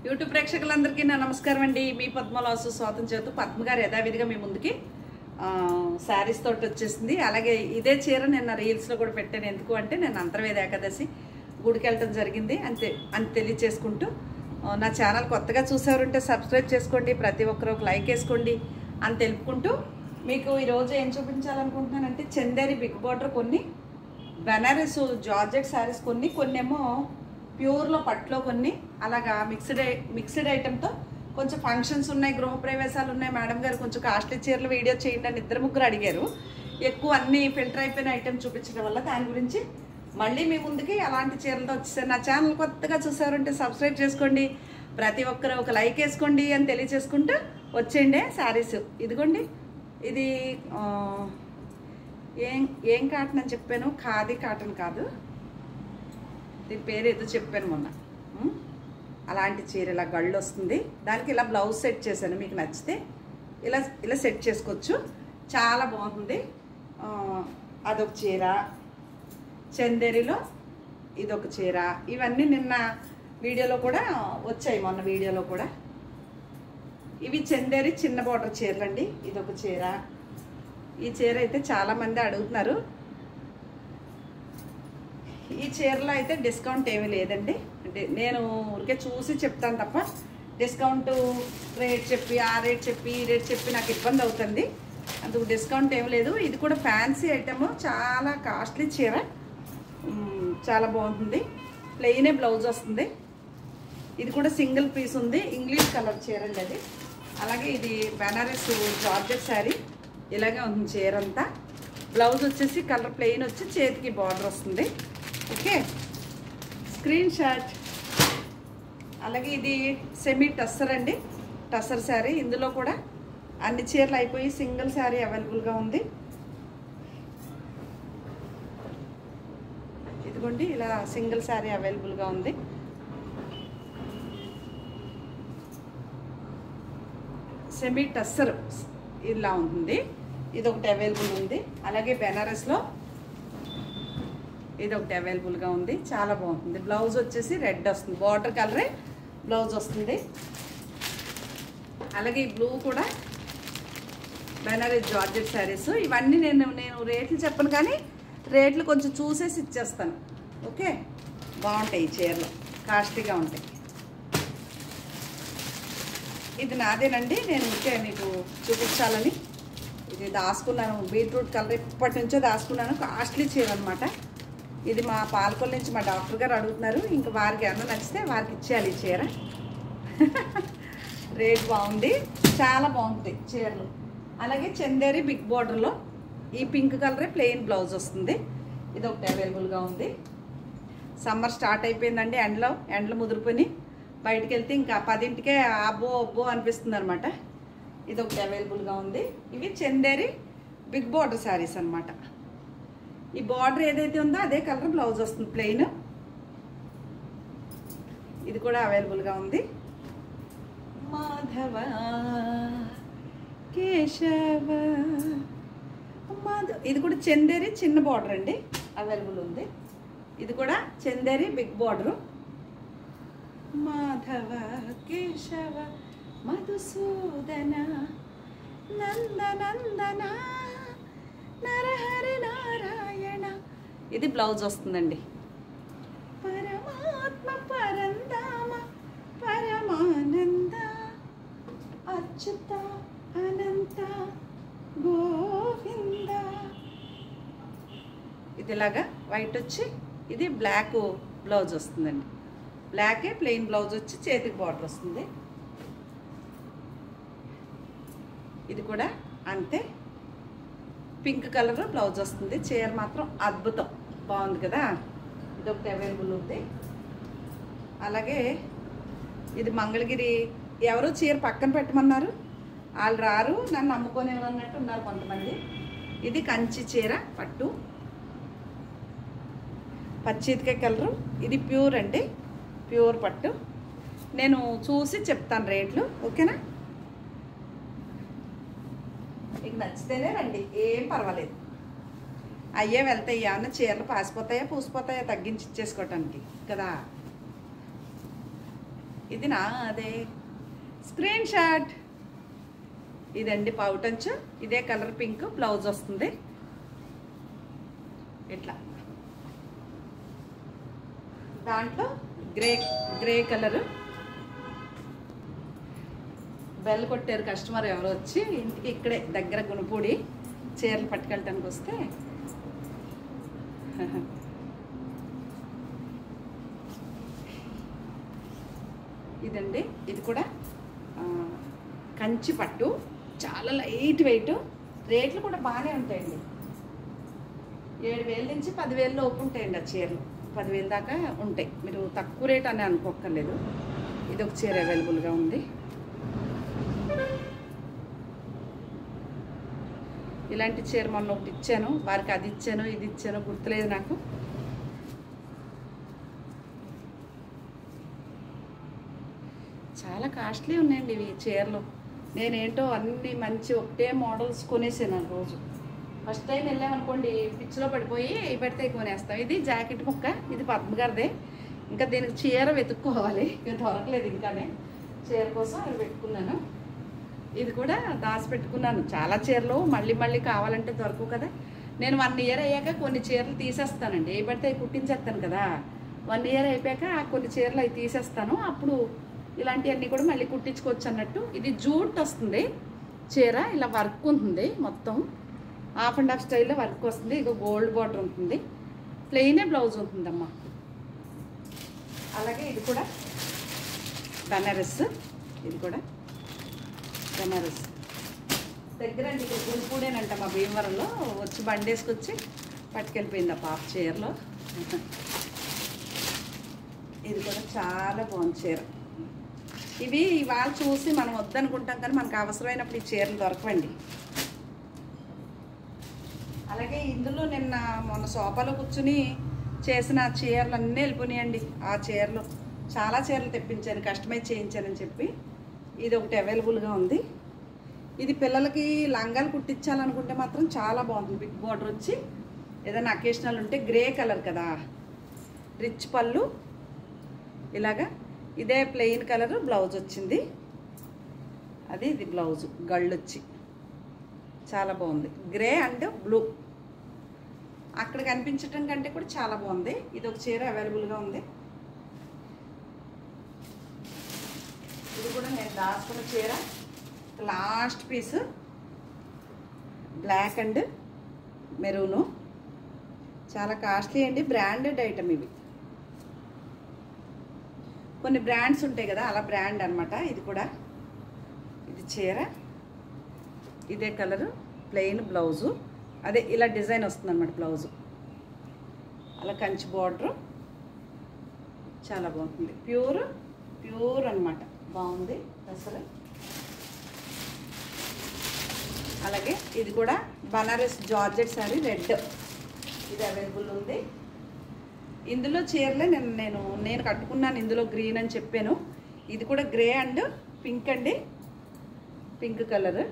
YouTube ప్రేక్షకులందరికీ నా నమస్కారం అండి మీ పద్మలాసు స్వాతం చేతు పద్మ గారు యథావిధిగా మీ ముందుకి శారీస్ తోటి వచ్చేసింది అలాగే ఇదే చీర నిన్న రీల్స్లో కూడా పెట్టాను ఎందుకు అంటే నేను అంతర్వేద ఏకాదశి గుడికి వెళ్ళటం జరిగింది అంతే అని తెలియచేసుకుంటూ ఆ, నా ఛానల్ కొత్తగా చూసేవారుంటే సబ్స్క్రైబ్ చేసుకోండి ప్రతి ఒక్కరు ఒక లైక్ వేసుకోండి అని తెలుపుకుంటూ మీకు ఈరోజు ఏం చూపించాలనుకుంటున్నానంటే చందేరి బిగ్ బార్డర్ కొన్ని బెనారస్ జార్జెట్ శారీస్ కొన్ని కొన్నేమో ప్యూర్లో పట్లో కొన్ని అలాగా మిక్స్డ్ మిక్స్డ్ ఐటెంతో కొంచెం ఫంక్షన్స్ ఉన్నాయి గృహప్రవేశాలు ఉన్నాయి మేడం గారు కొంచెం కాస్ట్లీ చీరలు వీడియో చేయండి అని ఇద్దరు ముగ్గురు అడిగారు ఎక్కువ అన్ని ఫిల్టర్ అయిపోయిన ఐటెం చూపించడం వల్ల దాని గురించి మళ్ళీ మీ ముందుకి అలాంటి చీరలతో వచ్చేసారు నా ఛానల్ కొత్తగా చూసారంటే సబ్స్క్రైబ్ చేసుకోండి ప్రతి ఒక్కరు ఒక లైక్ వేసుకోండి అని తెలియచేసుకుంటూ వచ్చేయండి శారీస్ ఇదిగోండి ఇది ఆ, ఏం ఏం కాటన్ అని చెప్పాను ఖాదీ కాటన్ కాదు దీని పేరు ఏదో చెప్పాను మొన్న ఉం? అలాంటి చీర ఇలా గళ్ళు వస్తుంది దానికి ఇలా బ్లౌజ్ సెట్ చేశాను మీకు నచ్చితే ఇలా ఇలా సెట్ చేసుకోవచ్చు చాలా బాగుంది ఆ, అదొక చీర చందేరిలో ఇదొక చీర ఇవన్నీ నిన్న వీడియోలో కూడా వచ్చాయి మొన్న వీడియోలో కూడా ఇవి చందేరి చిన్న బార్డర్ చీరలండి ఇదొక చీర ఈ చీర అయితే చాలామంది అడుగుతున్నారు ఈ చీరలో అయితే డిస్కౌంట్ ఏమీ లేదండి అంటే నేను ఊరికే చూసి చెప్తాను తప్ప డిస్కౌంట్ రేట్ చెప్పి ఆ రేట్ చెప్పి ఈ రేట్ చెప్పి నాకు ఇబ్బంది అవుతుంది అందుకు డిస్కౌంట్ ఏమి లేదు ఇది కూడా ఫ్యాన్సీ ఐటమ్ చాలా కాస్ట్లీ చీర మ్, చాలా బాగుంటుంది ప్లెయినే బ్లౌజ్ వస్తుంది ఇది కూడా సింగిల్ పీస్ ఉంది ఇంగ్లీష్ కలర్ చీర అండి అది అలాగే ఇది బెనారస్ జార్జెట్ శారీ ఇలాగే ఉంది చీర అంతా బ్లౌజ్ వచ్చేసి కలర్ ప్లెయిన్ వచ్చి చేతికి బార్డర్ వస్తుంది ఓకే స్క్రీన్ షాట్ అలాగే ఇది సెమీ టస్సర్ అండి టస్సర్ శారీ ఇందులో కూడా అన్ని చీరలు అయిపోయి సింగిల్ శారీ అవైలబుల్గా ఉంది ఇదిగోండి ఇలా సింగిల్ శారీ అవైలబుల్గా ఉంది సెమీ టస్సర్ ఇలా ఉంటుంది ఇది ఒకటి అవైలబుల్ ఉంది అలాగే బెనారస్లో ఇది ఒకటి అవైలబుల్గా ఉంది చాలా బాగుంటుంది బ్లౌజ్ వచ్చేసి రెడ్ వస్తుంది బార్డర్ కలరే బ్లౌజ్ వస్తుంది అలాగే ఈ బ్లూ కూడా బెనారస్ జార్జెట్ శారీస్ ఇవన్నీ నేను నేను రేట్లు చెప్పను కానీ రేట్లు కొంచెం చూసేసి ఇచ్చేస్తాను ఓకే బాగుంటాయి ఈ చీరలు కాస్ట్లీగా ఉంటాయి ఇది నాదేనండి నేను ఇంకే మీకు చూపించాలని ఇది దాచుకున్నాను బీట్రూట్ కలర్ ఇప్పటి నుంచో దాచుకున్నాను కాస్ట్లీ చీర అనమాట ఇది మా పాలకొల్లు నుంచి మా డాక్టర్ గారు అడుగుతున్నారు ఇంకా వారికి ఏమన్నా నచ్చితే వారికి ఇచ్చేయాలి ఈ చీర రేట్ బాగుంది చాలా బాగుంటాయి చీరలు అలాగే చందేరి బిగ్ బార్డర్లో ఈ పింక్ కలరే ప్లెయిన్ బ్లౌజ్ వస్తుంది ఇది ఒకటి అవైలబుల్గా ఉంది సమ్మర్ స్టార్ట్ అయిపోయిందండి ఎండలో ఎండలు ముదిరిపోయి బయటికి వెళ్తే ఇంకా పదింటికే అబ్బో అబ్బో అనిపిస్తుంది అనమాట ఇది ఒకటి అవైలబుల్గా ఉంది ఇవి చందేరి బిగ్ బార్డర్ శారీస్ అనమాట ఈ బార్డర్ ఏదైతే ఉందో అదే కలర్ బ్లౌజ్ వస్తుంది ప్లెయిన్ ఇది కూడా అవైలబుల్గా ఉంది మాధవ కేశవ మాధవ్ ఇది కూడా చందేరి చిన్న బార్డర్ అండి అవైలబుల్ ఉంది ఇది కూడా చందేరి బిగ్ బార్డరు మాధవ కేశవ మధుసూదన నందనందన నరహరి నారాయణ ఇది బ్లౌజ్ వస్తుందండి పరమాత్మ పరందామ పరమానంద అచ్యుత అనంత గోవింద ఇది ఇలాగా వైట్ వచ్చి ఇది బ్లాక్ బ్లౌజ్ వస్తుందండి బ్లాకే ప్లెయిన్ బ్లౌజ్ వచ్చి చేతికి బార్డర్ వస్తుంది ఇది కూడా అంతే పింక్ కలర్ బ్లౌజ్ వస్తుంది చీర మాత్రం అద్భుతం బాగుంది కదా ఇది ఒకటి అవైలబుల్ ఉంది అలాగే ఇది మంగళగిరి ఎవరు చీర పక్కన పెట్టమన్నారు వాళ్ళు రారు నన్ను నమ్ముకొని అన్నట్టు ఉన్నారు కొంతమంది ఇది కంచి చీర పట్టు పచ్చితికాయ కలరు ఇది ప్యూర్ అండి ప్యూర్ పట్టు నేను చూసి చెప్తాను రేట్లు ఓకేనా మీకు నచ్చితేనే రండి ఏం పర్వాలేదు అయ్యే వెళ్తాయి ఏమన్నా చీరలు పాసిపోతాయా పూసిపోతాయా తగ్గించి ఇచ్చేసుకోవటానికి కదా ఇది నా అదే స్క్రీన్ షాట్ ఇదండి పౌటంచు ఇదే కలర్ పింక్ బ్లౌజ్ వస్తుంది ఇట్లా దాంట్లో గ్రే గ్రే కలర్ బెల్ కొట్టారు కస్టమర్ ఎవరో వచ్చి ఇంటికి ఇక్కడే దగ్గర గుణపూడి చీరలు పట్టుకెళ్ళటానికి వస్తే ఇదండి ఇది కూడా ఆ, కంచి పట్టు చాలా లైట్ వెయిట్ రేట్లు కూడా బాగానే ఉంటాయండి ఏడు వేల నుంచి పదివేల లోపు ఉంటాయండి ఆ చీరలు పదివేల దాకా ఉంటాయి మీరు తక్కువ రేట్ అని అనుకోక్కర్లేదు ఇది ఒక చీర అవైలబుల్గా ఉంది ఇలాంటి చీర మొన్న ఒకటి ఇచ్చాను వారికి అది ఇచ్చాను ఇది ఇచ్చాను గుర్తులేదు నాకు చాలా కాస్ట్లీ ఉన్నాయండి ఇవి చీరలు నేనేంటో అన్ని మంచి ఒకటే మోడల్స్ కొనేసాను ఆ రోజు ఫస్ట్ టైం వెళ్ళామనుకోండి పిచ్చిలో పడిపోయి ఇవి పెడితే కొనేస్తాం ఇది జాకెట్ ముక్క ఇది పద్మగారిదే ఇంకా దీనికి చీర వెతుక్కోవాలి ఇంకా దొరకలేదు ఇంకానే చీర కోసం అవి పెట్టుకున్నాను ఇది కూడా దాచి పెట్టుకున్నాను చాలా చీరలు మళ్ళీ మళ్ళీ కావాలంటే దొరకవు కదా నేను వన్ ఇయర్ అయ్యాక కొన్ని చీరలు తీసేస్తానండి ఏ పడితే అవి కుట్టించేస్తాను కదా వన్ ఇయర్ అయిపోయాక ఆ కొన్ని చీరలు అవి తీసేస్తాను అప్పుడు ఇలాంటివన్నీ కూడా మళ్ళీ కుట్టించుకోవచ్చు అన్నట్టు ఇది జూట్ వస్తుంది చీర ఇలా వర్క్ ఉంటుంది మొత్తం హాఫ్ అండ్ హాఫ్ స్టైల్లో వర్క్ వస్తుంది ఇక గోల్డ్ బార్డర్ ఉంటుంది ప్లెయినే బ్లౌజ్ ఉంటుందమ్మా అలాగే ఇది కూడా బనారస్ ఇది కూడా బనారస్ దగ్గర అండి ఇక్కడ గుంపూడేనంట మా భీమవరంలో వచ్చి బండి వేసుకొచ్చి పట్టుకెళ్ళిపోయింది ఆ పాప చీరలో ఇది కూడా చాలా బాగుంది చీర ఇవి ఇవాళ చూసి మనం వద్దనుకుంటాం కానీ మనకు అవసరమైనప్పుడు ఈ చీరలు దొరకవండి అలాగే ఇందులో నిన్న మొన్న సోఫాలో కూర్చుని చేసిన చీరలు అన్నీ వెళ్ళిపోయినాయండి ఆ చీరలు చాలా చీరలు తెప్పించాను కస్టమైజ్ చేయించానని చెప్పి ఇది ఒకటి అవైలబుల్గా ఉంది ఇది పిల్లలకి లంగాలు కుట్టించాలనుకుంటే మాత్రం చాలా బాగుంటుంది బిగ్ బార్డర్ వచ్చి ఏదైనా అకేషనల్ ఉంటే గ్రే కలర్ కదా రిచ్ పళ్ళు ఇలాగా ఇదే ప్లెయిన్ కలర్ బ్లౌజ్ వచ్చింది అది ఇది బ్లౌజ్ గళ్ళు వచ్చి చాలా బాగుంది గ్రే అండ్ బ్లూ అక్కడ కనిపించటం కంటే కూడా చాలా బాగుంది ఇది ఒక చీర అవైలబుల్గా ఉంది ఇది కూడా నేను దాచుకున్న చీర last piece black and maroon చాలా కాస్ట్లీ అండి బ్రాండెడ్ ఐటమ్ ఇవి కొన్ని బ్రాండ్స్ ఉంటాయి కదా అలా బ్రాండ్ అన్నమాట ఇది కూడా ఇది చీర ఇదే కలరు ప్లెయిన్ బ్లౌజు అదే ఇలా డిజైన్ వస్తుంది అనమాట బ్లౌజు అలా కంచి బార్డరు చాలా బాగుంటుంది ప్యూర్ ప్యూర్ అన్నమాట బాగుంది అసలు అలాగే ఇది కూడా బనారస్ జార్జెట్ శారీ రెడ్ ఇది అవైలబుల్ ఉంది ఇందులో చీరలే నేను నేను నేను కట్టుకున్నాను ఇందులో గ్రీన్ అని చెప్పాను ఇది కూడా గ్రే అండ్ పింక్ అండి పింక్ కలర్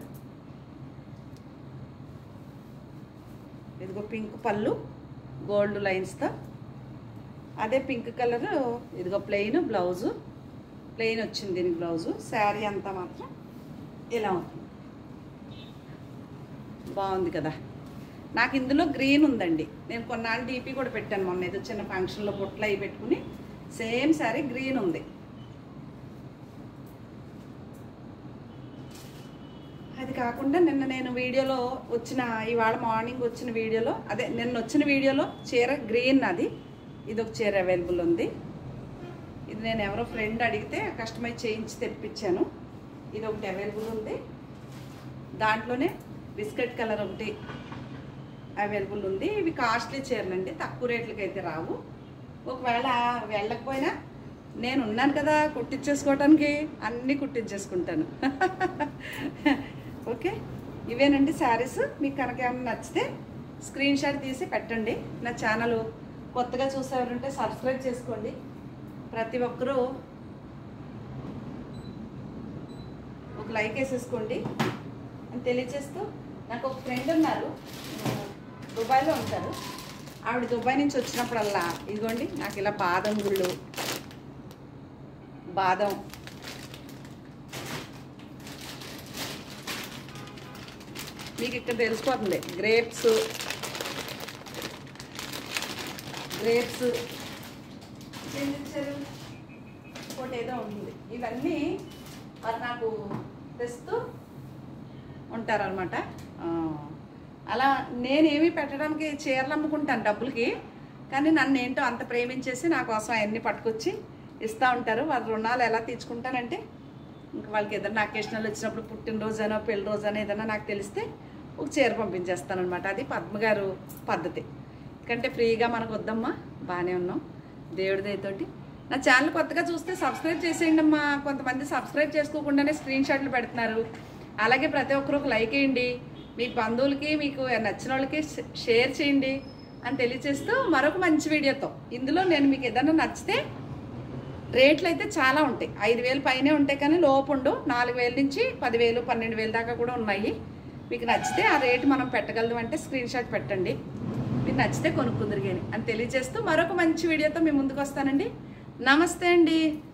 ఇదిగో పింక్ పళ్ళు గోల్డ్ లైన్స్తో అదే పింక్ కలర్ ఇదిగో ప్లెయిన్ బ్లౌజు ప్లెయిన్ వచ్చింది దీనికి బ్లౌజు శారీ అంతా మాత్రం ఇలా ఉంది బాగుంది కదా నాకు ఇందులో గ్రీన్ ఉందండి నేను కొన్నాళ్ళు డీపీ కూడా పెట్టాను మొన్న ఏదో చిన్న ఫంక్షన్లో బొట్లు అవి పెట్టుకుని సేమ్ శారీ గ్రీన్ ఉంది అది కాకుండా నిన్న నేను వీడియోలో వచ్చిన ఇవాళ మార్నింగ్ వచ్చిన వీడియోలో అదే నిన్న వచ్చిన వీడియోలో చీర గ్రీన్ అది ఇది ఒక చీర అవైలబుల్ ఉంది ఇది నేను ఎవరో ఫ్రెండ్ అడిగితే కస్టమైజ్ చేయించి తెప్పించాను ఇది ఒకటి అవైలబుల్ ఉంది దాంట్లోనే బిస్కెట్ కలర్ ఒకటి అవైలబుల్ ఉంది ఇవి కాస్ట్లీ చీరలు అండి తక్కువ రేట్లకి అయితే రావు ఒకవేళ వెళ్ళకపోయినా నేను ఉన్నాను కదా కుట్టించేసుకోవటానికి అన్నీ కుట్టించేసుకుంటాను ఓకే ఇవేనండి శారీస్ మీకు కనుక ఏమైనా నచ్చితే స్క్రీన్ షాట్ తీసి పెట్టండి నా ఛానల్ కొత్తగా చూసేవారంటే సబ్స్క్రైబ్ చేసుకోండి ప్రతి ఒక్కరూ ఒక లైక్ వేసేసుకోండి అని తెలియజేస్తూ నాకు ఒక ఫ్రెండ్ ఉన్నారు ఆ, దుబాయ్లో ఉంటారు ఆవిడ దుబాయ్ నుంచి వచ్చినప్పుడల్లా ఇదిగోండి నాకు ఇలా బాదం గుళ్ళు బాదం మీకు ఇక్కడ తెలిసిపోతుంది గ్రేప్స్ గ్రేప్స్ ఇంకోటి ఏదో ఉంటుంది ఇవన్నీ మరి నాకు తెస్తూ ఉంటారనమాట అలా నేనేమి పెట్టడానికి చీరలు అమ్ముకుంటాను డబ్బులకి కానీ నన్ను ఏంటో అంత ప్రేమించేసి నా కోసం అవన్నీ పట్టుకొచ్చి ఇస్తూ ఉంటారు వాళ్ళ రుణాలు ఎలా తీర్చుకుంటానంటే ఇంకా వాళ్ళకి ఏదైనా అకేషనల్ వచ్చినప్పుడు పుట్టినరోజనో పెళ్లి రోజనో ఏదైనా నాకు తెలిస్తే ఒక చీర పంపించేస్తాను అనమాట అది పద్మ గారు పద్ధతి ఎందుకంటే ఫ్రీగా మనకు వద్దమ్మా బాగానే ఉన్నాం దేవుడి దయతోటి నా ఛానల్ కొత్తగా చూస్తే సబ్స్క్రైబ్ చేసేయండి అమ్మా కొంతమంది సబ్స్క్రైబ్ చేసుకోకుండానే స్క్రీన్ షాట్లు పెడుతున్నారు అలాగే ప్రతి ఒక్కరు ఒక లైక్ వేయండి మీ బంధువులకి మీకు నచ్చిన వాళ్ళకి షేర్ చేయండి అని తెలియచేస్తూ మరొక మంచి వీడియోతో ఇందులో నేను మీకు ఏదైనా నచ్చితే రేట్లు అయితే చాలా ఉంటాయి ఐదు వేలు పైనే ఉంటాయి కానీ లోపుండు నాలుగు వేల నుంచి పదివేలు పన్నెండు వేలు దాకా కూడా ఉన్నాయి మీకు నచ్చితే ఆ రేటు మనం పెట్టగలదు అంటే స్క్రీన్ షాట్ పెట్టండి మీకు నచ్చితే కొనుక్కుందరు కానీ అని తెలియజేస్తూ మరొక మంచి వీడియోతో మీ ముందుకు వస్తానండి నమస్తే అండి